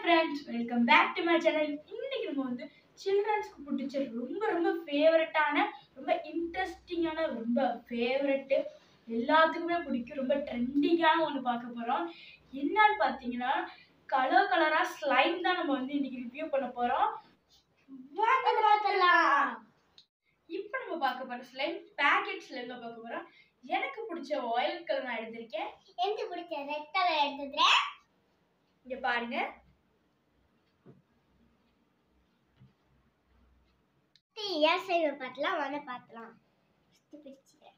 Friends welcome back to my channel இன்னைக்கு நம்ம வந்து சில்ட்ரன்ஸ்க்கு பிடிச்ச ரொம்ப ரொம்ப ஃபேவரட்டான ரொம்ப இன்ட்ரெஸ்டிங்கான ரொம்ப ஃபேவரெட்டு எல்லாத்துக்குமே பிடிக்கும் ரொம்ப ட்ரெண்டிங்கான ஒன்று பார்க்க போகிறோம் என்னன்னு பார்த்தீங்கன்னா கலர் கலராக ஸ்லைம் தான் நம்ம வந்து இன்னைக்கு ரிவ்யூ பண்ண போகிறோம் வாங்க பார்க்கலாம் இப்போ நம்ம பார்க்க போகிற ஸ்லைம் பேக்கெட் ஸ்லைம் தான் பார்க்க போகிறோம் எனக்கு பிடிச்ச ஆயில் கலர் நான் எடுத்திருக்கேன் எனக்கு பிடிச்ச ரெட் கலர் எடுத்துக்கிறேன் இங்க பாருங்க ஏன் செய்வ பார்க்கலாம் வந்து பார்க்கலாம் ஃபஸ்ட்டு பிரிச்சுக்கிறேன்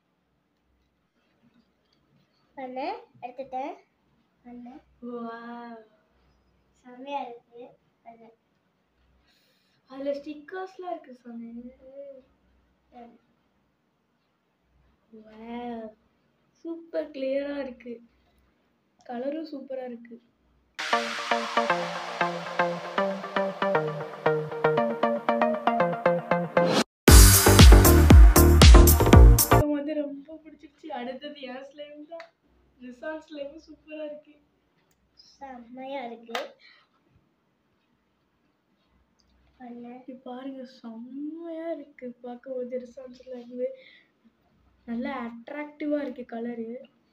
ஒன்று எடுத்துட்டேன் ஒன்று Wow. செம்மையா இருக்கு ஒன்று அதுல ஸ்டிக்கர்ஸ்லாம் இருக்கு சொன்னேன் சூப்பர் கிளியரா இருக்கு கலரும் சூப்பரா இருக்கு எனக்கு வந்து ரொம்ப பிடிச்சிருச்சு அடுத்தது என் ஸ்லைம் தான் ரிசார்ட் ஸ்லைமும் சூப்பரா இருக்கு செம்மையா இருக்கு ஒன்று இது பாருங்க செம்மையா இருக்கு பார்க்க ஒரு ரிசார்ட்ஸ்ல இருந்து நல்லா அட்ராக்டிவா இருக்கு கலரு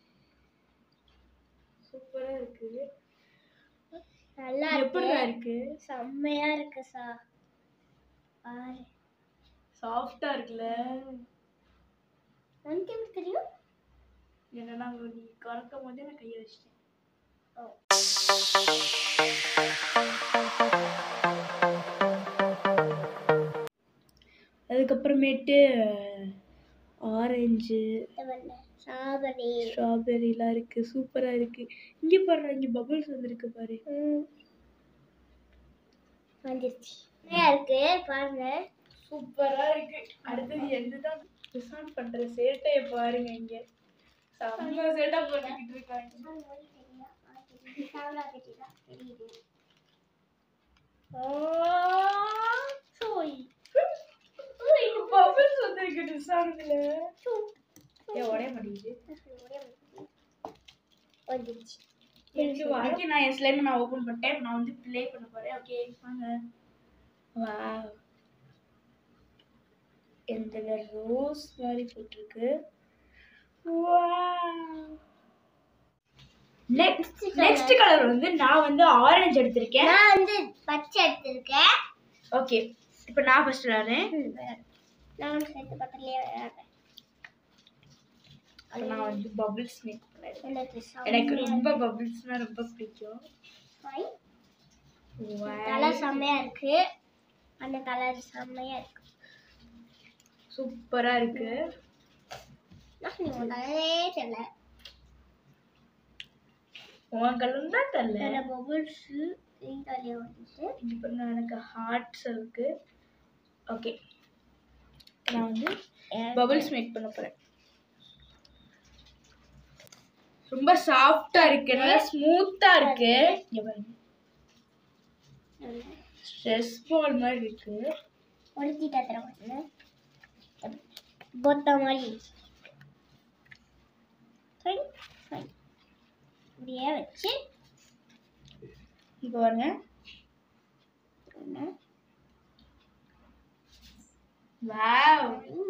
சூப்பரா இருக்கு நல்லா எப்படிடா இருக்கு இருக்கு செம்மையா இருக்கு சா பாரு சாஃப்டா இருக்குல்ல உனக்கு எப்படி தெரியும் என்னன்னா நீ கறக்கும் போதே நான் கையை வச்சிட்டேன் ஓ அதுக்கப்புறமேட்டு ஆரஞ்சு இது ஒன்று சாபரி ஸ்ட்ராபெரிலாம் இருக்கு சூப்பரா இருக்கு இங்க பாரு இங்க பபிள்ஸ் வந்திருக்கு பாரு ம் வந்துருச்சு செம்மையா இருக்கு பாருங்க சூப்பரா இருக்கு அடுத்தது என்னதான் ரிசார்ட் பண்ற சேட்டைய பாருங்க இங்க செம்ம சேட்டா பண்ணிக்கிட்டு இருக்காங்க பபிள்ஸ் வந்திருக்கு ரிசார்ட்ல ஏன் உடைய மாட்டேங்குது வந்துருச்சு எனக்கு வாங்கி நான் என் ஸ்லைம் நான் ஓபன் பண்ணிட்டேன் நான் வந்து ப்ளே பண்ண போறேன் ஓகே வாங்க வாவ் இந்த ரோஸ் மாதிரி போட்டிருக்கு நெக்ஸ்ட் நெக்ஸ்ட் கலர் வந்து நான் வந்து ஆரஞ்சு எடுத்திருக்கேன் நான் வந்து பச்சை எடுத்திருக்கேன் ஓகே இப்போ நான் ஃபர்ஸ்ட் விளையாடுறேன் நான் வந்து சேர்த்து பக்கத்துலயே விளையாடுறேன் அப்ப நான் வந்து பபிள்ஸ் மேக் பண்ணேன் எனக்கு எனக்கு ரொம்ப பபிள்ஸ்னா ரொம்ப பிடிக்கும் கலர் செம்மையா இருக்கு அந்த கலர் செம்மையா இருக்கு சூப்பரா இருக்கு நான் கலரே தெரியல உன் கலர் தான் தெரியல சில பபுள்ஸ் கிரீன் கலர்ல வந்துச்சு இங்க பாருங்க எனக்கு ஹார்ட்ஸ் இருக்கு ஓகே நான் வந்து பபிள்ஸ் மேக் பண்ண போறேன் ரொம்ப சாஃப்டா இருக்கு நல்லா ஸ்மூத்தா இருக்கு இங்க பாருங்க ஸ்ட்ரெஸ் பால் மாதிரி இருக்கு ஒடுக்கிட்ட தர பொத்த மாதிரி சரி சரி இப்படியே வச்சு இங்க பாருங்க ஒன்று வாவ்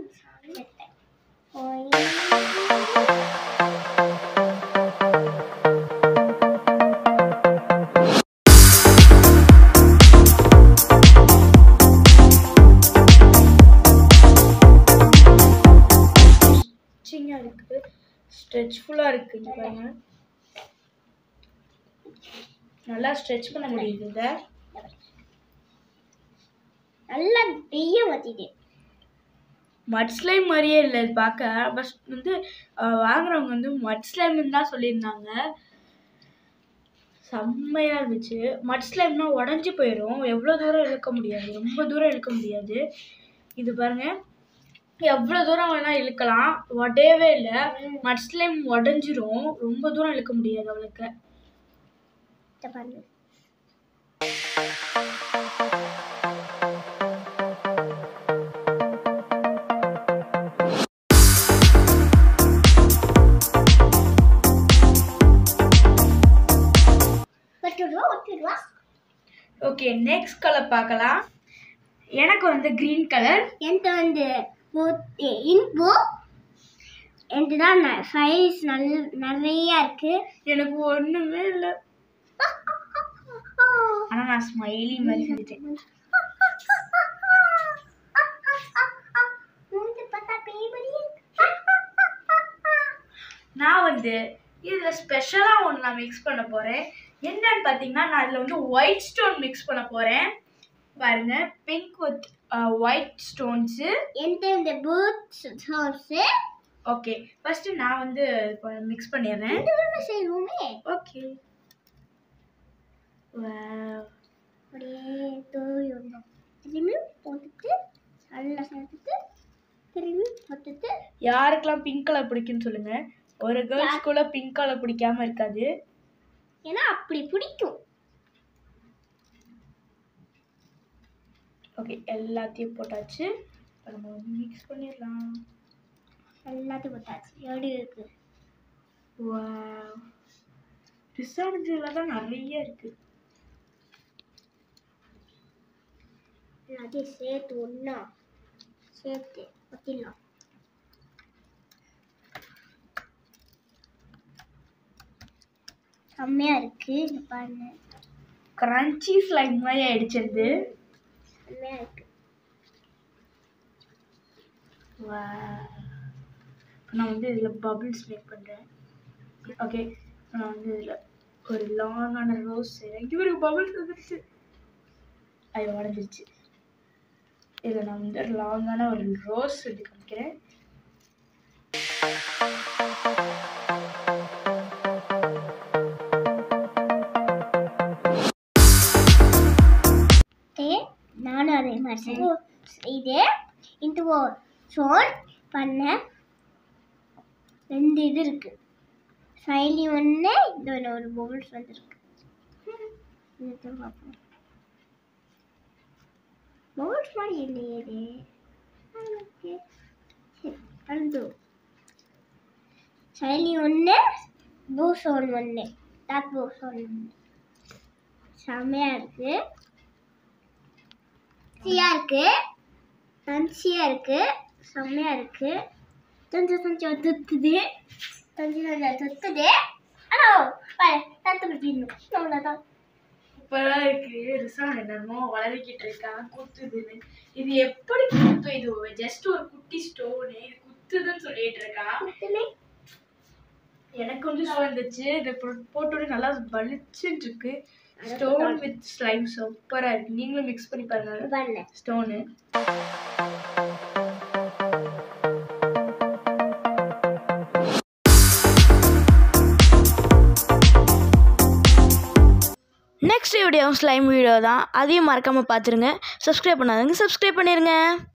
ஸ்ட்ரெச்சிங்கா இருக்கு ஸ்ட்ரெச்ஃபுல்லா இருக்கு இங்க பாருங்க நல்லா ஸ்ட்ரெச் பண்ண முடியுது இத நல்லா பெரிய மாற்றிட்டேன் மட் ஸ்லைம் மாதிரியே இல்லை இது பார்க்க பஸ் வந்து அஹ், வாங்குறவங்க வந்து மட் ஸ்லைம்னு தான் சொல்லியிருந்தாங்க செம்மையாக இருந்துச்சு மட் ஸ்லைம்னா உடஞ்சி போயிடும் எவ்வளோ தூரம் இழுக்க முடியாது ரொம்ப தூரம் இழுக்க முடியாது இது பாருங்க எவ்வளோ தூரம் வேணால் இழுக்கலாம் உடையவே இல்லை மட் ஸ்லைம் உடஞ்சிரும் ரொம்ப தூரம் இழுக்க முடியாது அவளுக்கு இதை பாருங்க ஒட்டிடுவா ஒட்டிடுவா ஓகே நெக்ஸ்ட் கலர் பார்க்கலாம் எனக்கு வந்து க்ரீன் கலர் என்கிட்ட வந்து இன்போ என்கிட்ட தான் ஃபைல்ஸ் நல் நிறைய இருக்கு எனக்கு ஒன்றுமே இல்லை ஆனால் நான் ஸ்மைலி மாதிரி செஞ்சுட்டேன் மூஞ்சி பார்த்தா பேய் மாதிரியே இருக்கு. நான் வந்து இதில் ஸ்பெஷலாக ஒன்று நான் மிக்ஸ் பண்ண போகிறேன் என்னன்னு பார்த்தீங்கன்னா நான் இதில் வந்து ஒயிட் ஸ்டோன் மிக்ஸ் பண்ண போகிறேன் பாருங்க பிங்க் வித் ஒயிட் ஸ்டோன்ஸு என்கிட்ட இந்த பூட்ஸ் சாஸ் ஓகே ஃபஸ்ட்டு நான் வந்து மிக்ஸ் பண்ணிடுறேன் ரெண்டு பேருமே செய்வோமே ஓகே அப்படியே தூவி விடணும் திரும்பி போட்டுட்டு நல்லா சேர்த்துட்டு திரும்பி போட்டுட்டு யாருக்கெல்லாம் பிங்க் கலர் பிடிக்கும்னு சொல்லுங்க ஒரு கேர்ள்ஸ் கூட பிங்க் கலர் பிடிக்காம இருக்காது ஏன்னா அப்படி பிடிக்கும் ஓகே எல்லாத்தையும் போட்டாச்சு இப்போ நம்ம வந்து மிக்ஸ் பண்ணிடலாம் எல்லாத்தையும் போட்டாச்சு எப்படி இருக்கு வாவ் ரிசார்ஜில் தான் நிறைய இருக்கு எல்லாத்தையும் சேர்த்து ஒன்றா சேர்த்து ஒத்திடலாம் செம்மையா இருக்கு இந்த பாருங்க கிரன்ச்சி ஸ்லைம் மாதிரி ஆயிடுச்சு செம்மையா இருக்கு நான் வந்து இதில் பபிள்ஸ் மேக் பண்ணுறேன் ஓகே நான் வந்து இதில் ஒரு லாங்கான ரோஸ் இங்கே ஒரு பபிள்ஸ் வந்துருச்சு அது உடஞ்சிருச்சு இதில் நான் வந்து லாங்கான ஒரு ரோஸ் எடுத்து காமிக்கிறேன் இதே நானும் அதே மாதிரி செய்வோம். இதே இந்த சோன் பண்ண ரெண்டு இது இருக்கு ஸ்மைலி ஒன்று இந்த ஒன்று ஒரு பவுல்ஸ் வந்துருக்கு இது பார்ப்போம் பவுல்ஸ் மாதிரி இல்லையே இது Okay. சரி அடுத்து ஸ்மைலி ஒன்று பூசோன் ஒன்று டாட் பூசோன் ஒன்று செம்மையாக இருக்குது ருசியா இருக்கு தஞ்சியா இருக்கு செம்மையா இருக்கு கொஞ்சம் கொஞ்சம் துத்துது கொஞ்சம் கொஞ்சம் துத்துது ஆனா பாரு தத்து பிடிக்கணும் அவ்வளோதான் சூப்பராக இருக்கு ரிசான் என்னமோ வளரிக்கிட்டு இருக்கான் குத்துதுன்னு இது எப்படி குத்தும் இது ஜஸ்ட் ஒரு குட்டி ஸ்டோனு இது குத்துதுன்னு சொல்லிட்டு இருக்கான் மட்டுமே எனக்கு வந்து வந்துச்சு இது போட்டோட நல்லா வலிச்சுட்டு இருக்கு ஸ்டோன் வித் ஸ்லைம் சூப்பரா இருக்கு நீங்களும் மிக்ஸ் பண்ணி பாருங்க பண்ணல stone next video slime video தான் அதையும் மறக்காமல் பார்த்துருங்க சப்ஸ்கிரைப் பண்ணாதவங்க சப்ஸ்கிரைப் பண்ணிடுங்க